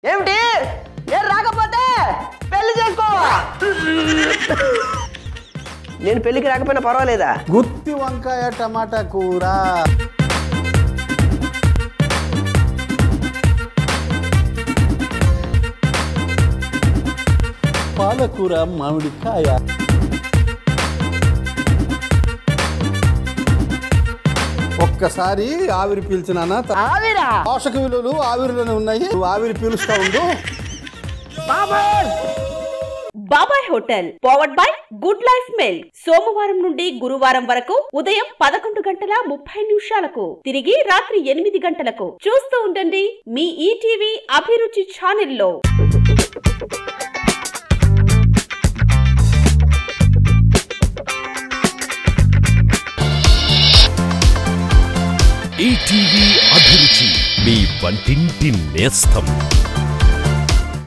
ఏమిటి నేను రాకపోతే పెళ్లి చేసుకో నేను పెళ్లికి రాకపోయినా పర్వాలేదా గుత్తి వంకాయ టమాటా కూర పాలకూర మామిడికాయ ఒక్కసారి ఆవిరి పీల్చినానా త- ఆవిరా పోషక విలువలు ఆవిరిలోనే ఉన్నాయి నువ్వు ఆవిరి పీలుస్తా ఉండు బాబాయ్ hotel powered by good life milk సోమవారం నుండి గురువారం వరకు ఉదయం పదకొండు గంటల ముప్పై నిమిషాలకు తిరిగి రాత్రి ఎనిమిది గంటలకు చూస్తూ ఉండండి మీ ఈటీవీ అభిరుచి ఛానల్లో ఈటీవీ అభిరుచి మీ వంటింటి నేస్తం